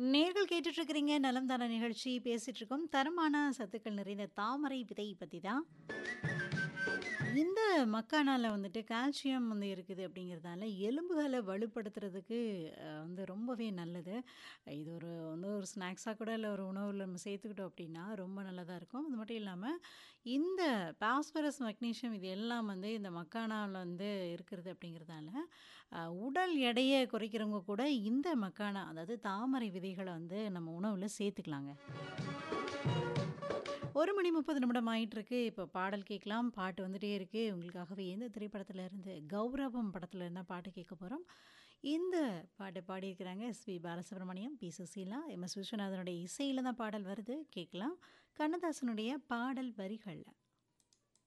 நேர்கள் கேட்டுட்டு இருக்கிறீங்க நலம் தான நிகழ்ச்சி பேசிட்டு இருக்கோம் தரமான சத்துக்கள் நிறைந்த தாமரை விதை பற்றி தான் இந்த மக்கானால வந்துட்டு கால்சியம் வந்து இருக்குது அப்படிங்கிறதால எலும்புகளை வலுப்படுத்துறதுக்கு அஹ், வந்து ரொம்பவே நல்லது இது ஒரு வந்து ஒரு ஸ்நாக்ஸாக கூட இல்லை ஒரு உணவில் நம்ம சேர்த்துக்கிட்டோம் அப்படின்னா ரொம்ப நல்லதாக இருக்கும் அது மட்டும் இல்லாமல் இந்த பாஸ்பரஸ் மெக்னீஷியம் இது எல்லாம் வந்து இந்த மக்கானாவில் வந்து இருக்கிறது அப்படிங்கிறதால அஹ், உடல் எடையை குறைக்கிறவங்க கூட இந்த மக்கானா அதாவது தாமரை விதைகளை வந்து நம்ம உணவில் சேர்த்துக்கலாங்க ஒரு மணி முப்பது நிமிடம் ஆயிட்டு இருக்கு இப்போ பாடல் கேட்கலாம் பாட்டு வந்துட்டே இருக்கு உங்களுக்காகவே எந்த திரைப்படத்துல இருந்து கௌரவம் படத்துல இருந்தா பாட்டு கேட்க போறோம் இந்த பாட்டு பாடியிருக்கிறாங்க SP Balasubrahmanyam P Susheela M S விஸ்வநாதனுடைய இசையில தான் பாடல் வருது கேட்கலாம் கண்ணதாசனுடைய பாடல் வரிகள்ல